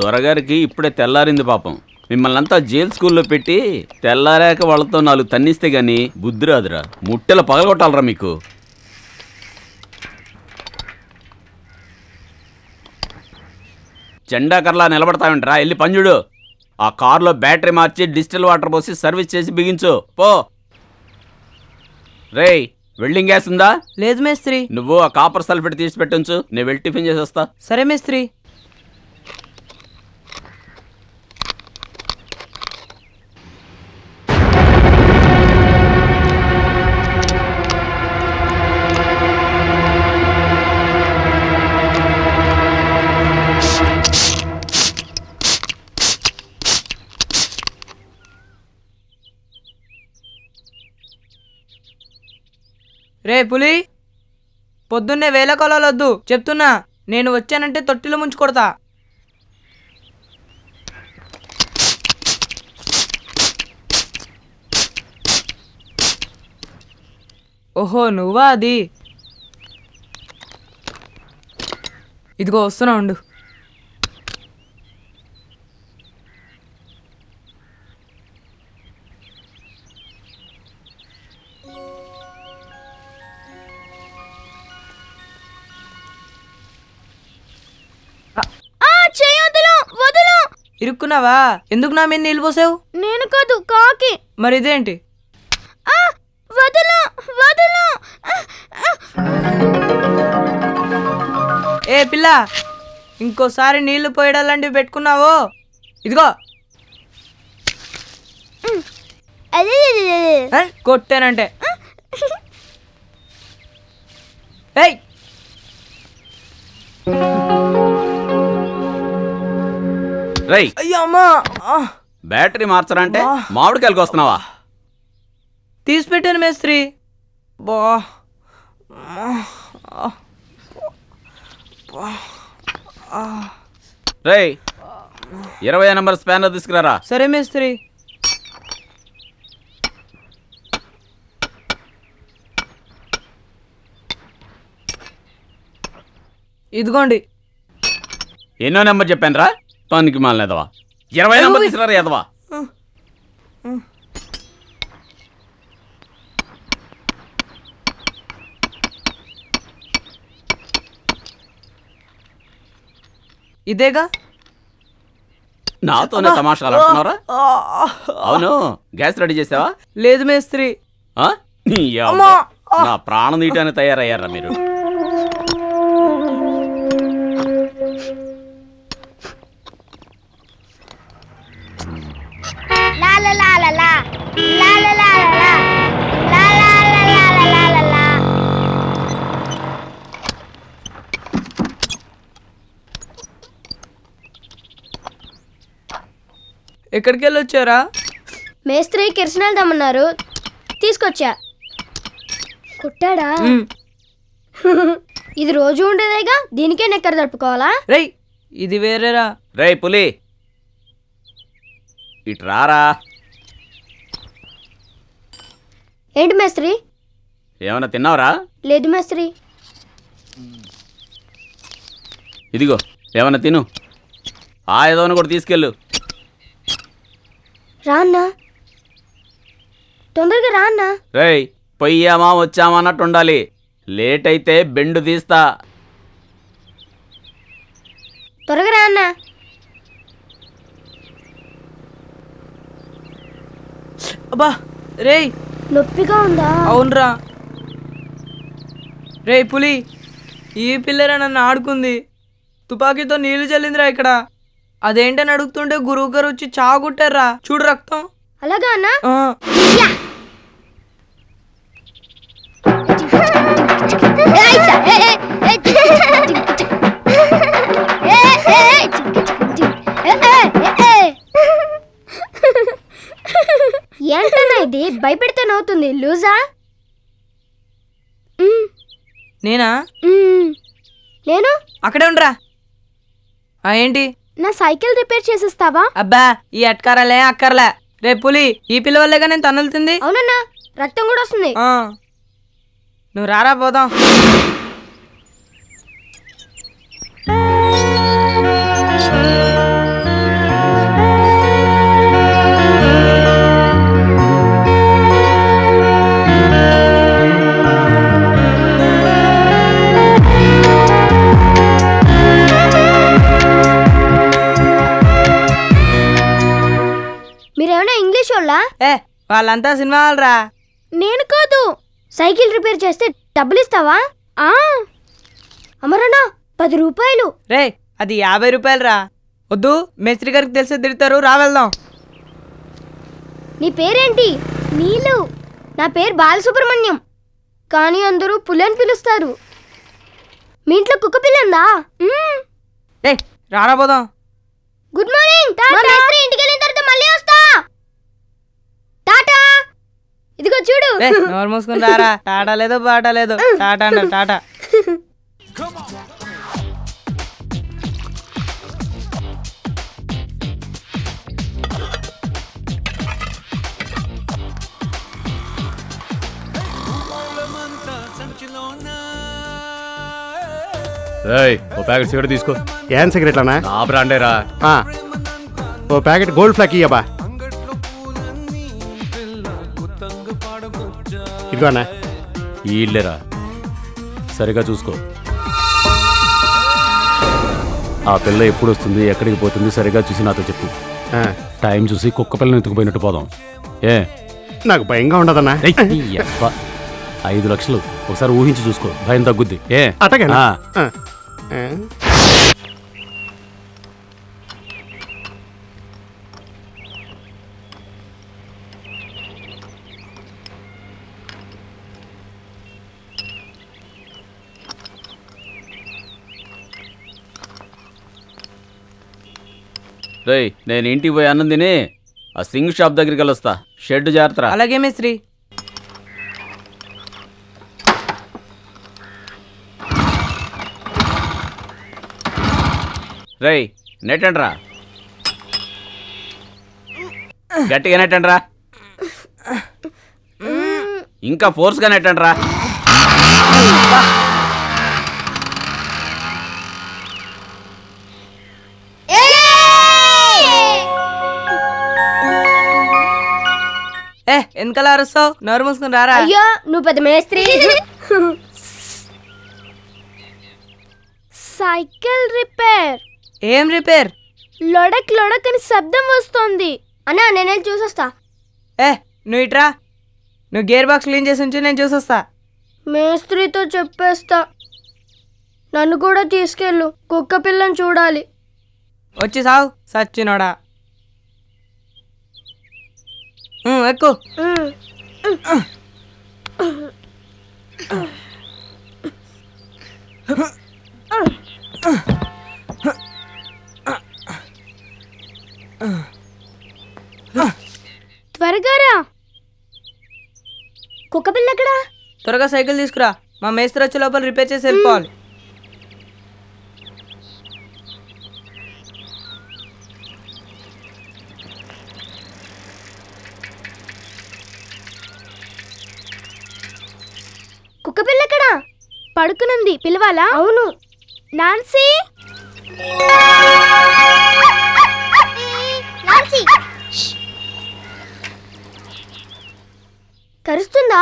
దొరగారికి ఇప్పుడే తెల్లారింది పాపం మిమ్మల్ని అంతా జైలు స్కూల్లో పెట్టి తెల్లారాక వాళ్ళతో నాలుగు తన్నిస్తే గాని బుద్ధి రాదురా ముట్టెల పగలగొట్టాలరా మీకు జెండాకర్లా నిలబడతావేంట్రా వెళ్ళి పంజుడు ఆ కారులో బ్యాటరీ మార్చి డిజిటల్ వాటర్ పోసి సర్వీస్ చేసి బిగించు పో రేయ్ వెల్డింగ్ గ్యాస్ ఉందా లేదు మేస్త్రి నువ్వు ఆ కాపర్ సల్ఫేట్ తీసి పెట్టించు నేను వెళ్ళి టిఫిన్ చేసి వస్తా సరే మేస్త్రి రే పులి పొద్దున్నే వేల కొలవలొద్దు చెప్తున్నా నేను వచ్చానంటే తొట్టిలో ముంచి కొడతా ఓహో నువ్వా అది ఇదిగో వస్తున్నా ఉండు చేయొద్దులు వదులు ఇరుక్కున్నావా ఎందుకు నా మీద నీళ్ళు పోసావు నేను కాదు కాకి మరి ఇదేంటి ఆ, వదులు వదులు ఏ పిల్ల ఇంకోసారి నీళ్లు పోయడాలాంటివి పెట్టుకున్నావో ఇదిగో అదే ఏ, కొట్టానంటే ఏయ్ రేయ్ అయ్యో అమ్మా ఆ, బ్యాటరీ మార్చరంటే మామిడికాయలకు వస్తున్నావా తీసి పెట్టాను మేస్త్రి బా రేయ్ ఇరవై నెంబర్ స్పానర్ తీసుకురారా సరే మేస్త్రి ఇదిగోండి ఎన్నో నెంబర్ చెప్పాను రా పనికి మాలనేదవా ఇరవై నెంబర్ తీసుకురారా ఎదవా ఇదేగా నాతోనే తమాషాలు ఆడుతున్నారా అవును గ్యాస్ రెడీ చేసావా లేదు మేస్త్రి ఆ? నీ యవ్వ. నా ప్రాణం తీయటానికి తయారయ్యారా మీరు లా లా లా లా లా లా లా లా లా లా లా లా లా లా లా లా లా ఎక్కడికి వెళ్ళి వచ్చారా మేస్త్రి కిరసనాలు తెమ్మన్నారు తీసుకొచ్చా కుట్టాడా ఇది రోజు ఉండేదేగా దీనికే నెక్కర తడుపుకోవాలా రేయ్ ఇది వేరేరా రేయ్ పులి ఇటు రారా ఏంటి మేస్త్రి ఏమైనా తిన్నావురా లేదు మేస్త్రి ఇదిగో ఏమైనా తిను ఆ ఏదోని కూడా తీసుకెళ్ళు రా అన్నా తొందరగా రా అన్నా రేయ్ పొయ్యామా వచ్చామా అన్నట్టు ఉండాలి లేట్ అయితే బెండు తీస్తా త్వరగా రా అన్నా అబ్బా రేయ్ నొప్పిగా ఉందా అవునరా రేయ్ పులి ఈ పిల్లరా నన్ను ఆడుకుంది తుపాకీతో నీళ్లు చల్లిందిరా ఇక్కడ అదేంటని అడుగుతుంటే గురువు గారు వచ్చి చాగుట్టారా చూడు రక్తం అలాగా అన్నా ఆ, ఏంటన్నా ఇది భయపెడితే నవ్వుతుంది లూజా మ్మ్, నేనా మ్మ్. నేను అక్కడే ఉండరా ఆ ఏంటి నా సైకిల్ రిపేర్ చేసిస్తావా అబ్బా ఈ అట్కారాలే అక్కర్లే రే పులి ఈ పిల్ల వల్లేగా నేను తన్నులుతుంది అవునన్నా రక్తం కూడా వస్తుంది ఆ. నువ్వు రారా పోదాం ఇంగ్లీష్ వాళ్ళా ఏ వాళ్ళంతా సినిమా వాళ్ళరా నేను కాదు సైకిల్ రిపేర్ చేస్తే డబ్బులు ఇస్తావా ఆ అమరనా పది రూపాయలు రే అది యాభై రూపాయలు రా వద్దు మేస్త్రి గారికి తెలిసి తిడతారు రా వెళ్దాం నీ పేరేంటి నీలు నా పేరు బాలసుబ్రహ్మణ్యం కానీ అందరూ పులని పిలుస్తారు మీ ఇంట్లో కుక్క పిల్ల ఉందా మ్మ్. ఏ రారా పోదాం గుడ్ మార్నింగ్ మా మేస్త్రి ఇంటికి వెళ్ళిన తర్వాత మళ్ళీ వస్తా టాటా ఇదిగో చూడు రే నోరు మూసుకుని రారా టాటా లేదు బాటా లేదు టాటా అంటారు టాటా ఏయ్ ఓ ప్యాకెట్ సిగరెట్ తీసుకో ఏం సిగరెట్ అన్నా నా బ్రాండేరా ఆ. ఓ ప్యాకెట్ గోల్డ్ ఫ్లాక్ ఇయ్యబ్బా ఇదిగో అన్నా ఈ ఇల్లేరా సరిగా చూసుకో ఆ పిల్ల ఎప్పుడు వస్తుంది ఎక్కడికి పోతుంది సరిగా చూసి నాతో చెప్పు ఆ. టైం చూసి కుక్క పిల్లని ఎత్తుకుపోయినట్టు పోదాం ఏ నాకు భయంగా ఉండదన్నా ఏయ్, ఈ యబ్బ. ఐదు లక్షలు ఒకసారి ఊహించి చూసుకో భయం తగ్గుద్ది ఏ అటగనా ఆ, రేయ్ నేను ఇంటికి పోయి అన్నం తిని ఆ సింగ్ షాప్ దగ్గరికి వెళ్ళొస్తా షెడ్ జాగ్రత్త అలాగే మేస్త్రి రేయ్ నెట్టండ్రా గట్టిగా నెట్టండ్రా ఇంకా ఫోర్స్గా నెట్టండ్రా ఏ ఎందుకలా అరుస్తావు నోరు మూసుకుని రారా అయ్యో నువ్వు పెద్ద మేస్త్రి సైకిల్ రిపేర్ ఏం రిపేర్ లొడక్ లొడక్ అని శబ్దం వస్తోంది అన్నా నేను వెళ్ళి చూసొస్తా ఏ నువ్వు ఇట్రా నువ్వు గేర్ బాక్స్ క్లీన్ చేసి ఉంచు నేను చూసొస్తా మేస్త్రితో చెప్పేస్తా నన్ను కూడా తీసుకెళ్ళు కుక్క పిల్లని చూడాలి వచ్చి సావు సచ్చినోడా ఉమ్, ఎక్కు ఉమ్. త్వరగా రా కుక్క పిల్ల ఎక్కడా త్వరగా సైకిల్ తీసుకురా మా మేస్త్రి వచ్చే లోపల రిపేర్ చేసి వెళ్ళిపోవాలి కుక్క పిల్ల ఎక్కడా పడుకునుంది పిలవాలా అవును నాన్సీ కరుస్తుందా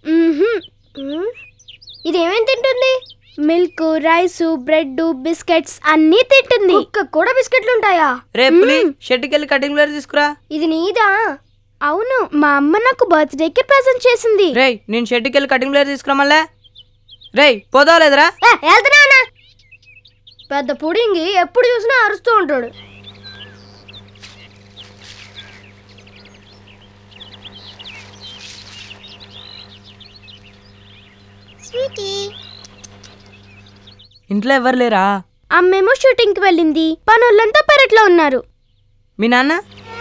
ఇదేమేం తింటుంది మిల్క్ రైస్ బ్రెడ్ బిస్కెట్స్ అన్నీ తింటుంది కుక్క కూడా బిస్కెట్లు ఉంటాయా రే పులి షెడ్కి వెళ్ళి కటింగ్ ప్లేయర్ తీసుకురా ఇది నీదా అవును మా అమ్మ నాకు బర్త్డేకి ప్రజెంట్ చేసింది రేయ్ నేను షెడ్కి వెళ్ళి కటింగ్ ప్లేయర్ తీసుకురా మళ్ళా రేయ్ పోదావు లేదురా వెళ్తున్నా పెద్ద పుడింగి ఎప్పుడు చూసినా అరుస్తూ ఉంటాడు ఇంట్లో ఎవరు లేరా అమ్మేమో షూటింగ్కి వెళ్ళింది పనులంతా పెరట్లో ఉన్నారు మీ నాన్న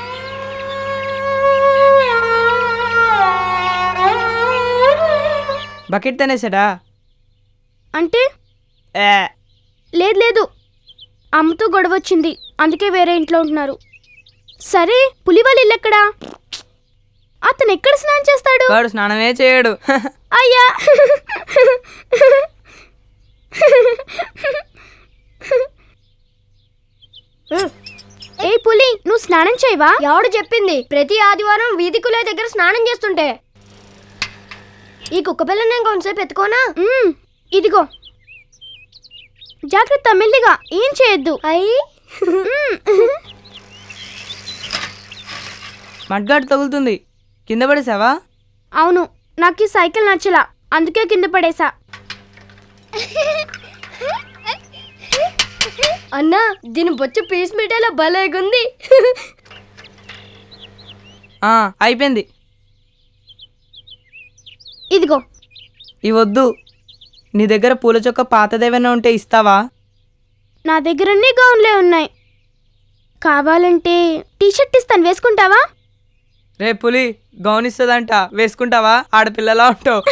బకెట్ తనేసాడా అంటే ఏ లేదు లేదు అమ్మతో గొడవ వచ్చింది అందుకే వేరే ఇంట్లో ఉంటున్నారు సరే పులి వాళ్ళ ఇల్లు ఎక్కడా అతను ఎక్కడ స్నానం చేస్తాడు వాడు స్నానమే చేయడు అయ్యా ఏ పులి నువ్వు స్నానం చేయవా ఎవడు చెప్పింది ప్రతి ఆదివారం వీధి కులే దగ్గర స్నానం చేస్తుంటే ఈ కుక్క పిల్ల నేను కొంతసేపు ఎత్తుకోనా ఇదిగో జాగ్రత్త మెల్లిగా ఏం చేయొద్దు అయ్యి మడ్గాడు తగులుతుంది కింద పడేసావా అవును నాకు ఈ సైకిల్ నచ్చలా అందుకే కింద పడేసా అన్నా దీని బొచ్చు పీస్ మీటేలా భలేగుంది ఆ, అయిపోయింది ఇదిగో ఇవొద్దు నీ దగ్గర పూల చొక్క పాతదేమైనా ఉంటే ఇస్తావా నా దగ్గర అన్ని గౌన్లే ఉన్నాయి కావాలంటే టీషర్ట్ ఇస్తాను వేసుకుంటావా రే పులి గౌన్ ఇస్తుందంట వేసుకుంటావా ఆడపిల్లలా ఉంటావు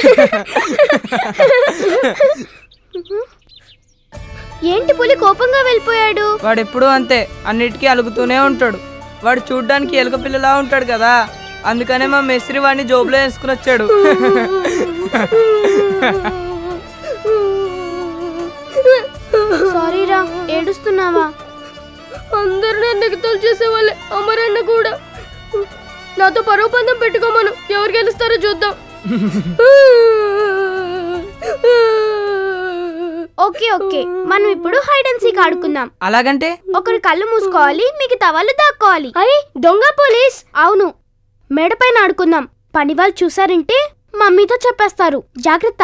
ఏంటి పులి కోపంగా వెళ్ళిపోయాడు వాడు ఎప్పుడూ అంతే అన్నిటికీ అలుగుతూనే ఉంటాడు వాడు చూడ్డానికి ఎలుక పిల్లలా ఉంటాడు కదా అందుకనే మా మెస్రి వాడిని జోబులో వేసుకుని వచ్చాడు సారీ రా ఏడుస్తున్నావా అందరు నన్ను ఎగతాలు చేసేవాళ్ళే అమరన్న కూడా నాతో పరువు పందెం పెట్టుకోమను ఎవరు గెలుస్తారో చూద్దాం ఓకే ఓకే మనం ఇప్పుడు హైడ్ అండ్ సీక్ ఆడుకుందాం అలాగంటే ఒకరు కళ్ళు మూసుకోవాలి మిగతా వాళ్ళు దాక్కోవాలి అయ్యి దొంగ పోలీస్ అవును మేడపైన ఆడుకుందాం పని వాళ్ళు చూసారంటే మమ్మీతో చెప్పేస్తారు జాగ్రత్త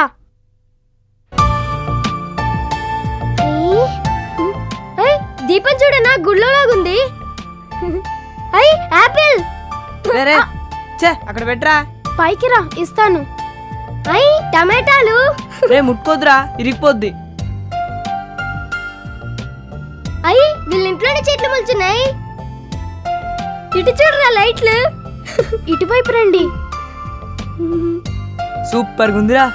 ఏయ్, దీపం చూడనా గుళ్ళో లాగుంది అయ్ యాపిల్ వేరే చే అక్కడ పెట్టరా పైకి రా ఇస్తాను అయ్ టమాటాలు రే ముట్టుకోద్దురా ఇరిగిపోద్ది అయ్యి వీళ్ళ ఇంట్లోనే చెట్లు మొలుచున్నాయి ఇటు చూడరా లైట్లు ఇటువైపు రండి సూపర్ గుందిరా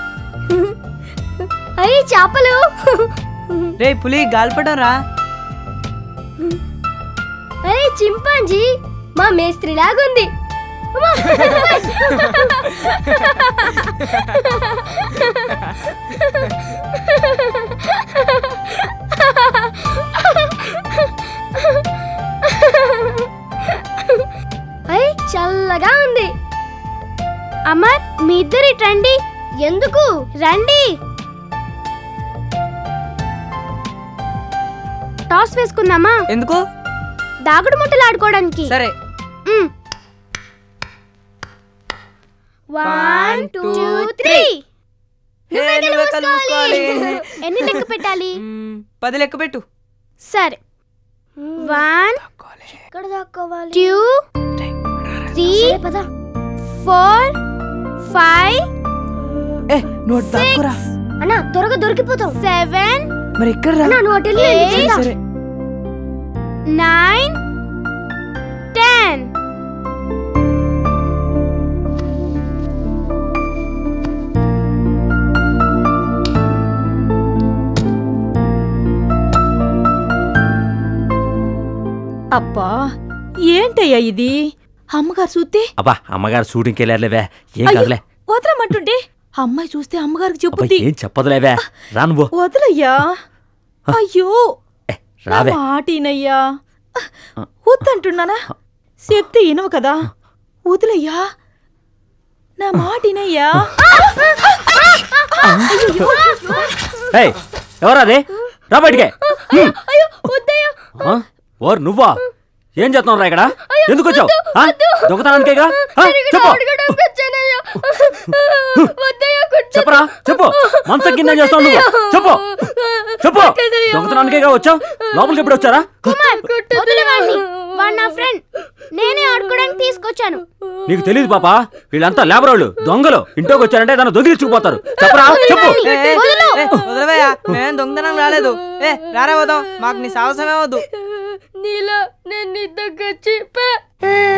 అయ్యి చేపలు రే పులి గాలిపటం రా అయ్యి చింపాంజీ మా మేస్త్రి లాగుంది అమ్మా. అయ్ చల్లగా ఉంది అమర్ మీ ఇద్దరు ఇటు రండి ఎందుకు రండి టాస్ వేసుకుందామా ఎందుకు దాగుడు ముట్టలు ఆడుకోవడానికి సరే మ్. వన్ టూ త్రీ హే, నువ్వే కళ్ళు మూసుకోవాలి. ఎన్ని లెక్క పెట్టాలి మ్మ్, పది లెక్క పెట్టు సరే వన్ ఎక్కడ దాక్కోవాలి టూ త్రీ ఫోర్ ఫైవ్ ఏ నువ్వు అటు దాక్కురా అన్నా త్వరగా దొరికిపోతావు సెవెన్ మరి ఎక్కడ రా అన్నా నువ్వు అటు వెళ్ళి నేను సరే, చేద్దాం. సరే నైన్ టెన్ అబ్బా ఏంటయ్యా ఇది అమ్మగారు చూస్తే అబ్బా అమ్మగారు షూటింగ్కి వెళ్ళారులేవే ఏం అయ్యో, కాదులే వదలమంటుంటే అమ్మాయి చూస్తే అమ్మగారికి అబ్బా చెప్పుద్ది ఏం చెప్పదులేవే రా నువ్వు వదలయ్యా అయ్యో ఏ, రావే మాటినయ్యా వద్దంటున్నానా చెప్తే ఇనవు కదా వదిలయ్యా నా మాటినయ్యా ఏయ్ ఎవరా అదే రా బయటికే హ్మ్. అయ్యో వద్దయ్యా ఆ? ఓర్ నువ్వా ఏం చేస్తున్నావు ఇక్కడ ఎందుకు వచ్చావు ఆ? దొంగతనానికేగా ఆ? చెప్పు అడగడానికి వచ్చానయ్యా వద్దయ్యా కుట్టు చెప్పరా చెప్పు మంచం కింద చేస్తావు నువ్వు చెప్పు చెప్పు దొంగతనానికేగా వచ్చావు లోపలికి ఎప్పుడు వచ్చారా వదిలేవాడిని వాడు నా ఫ్రెండ్ నేనే ఆడుకోవడానికి తీసుకొచ్చాను నీకు తెలియదు పాపా వీళ్ళంతా లేబర్ వాళ్ళు దొంగలు ఇంట్లోకి వచ్చారంటే దాన్ని దొంగిలించుకుపోతారు చెప్పరా చెప్పు ఏ, ఏ, ఏ, వదలవయ్యా మేమేం దొంగతనం రాలేదు ఏ రారా వదాం మాకు నీ సాహసమే వద్దు నీలో నేను నీ దగ్గర వచ్చి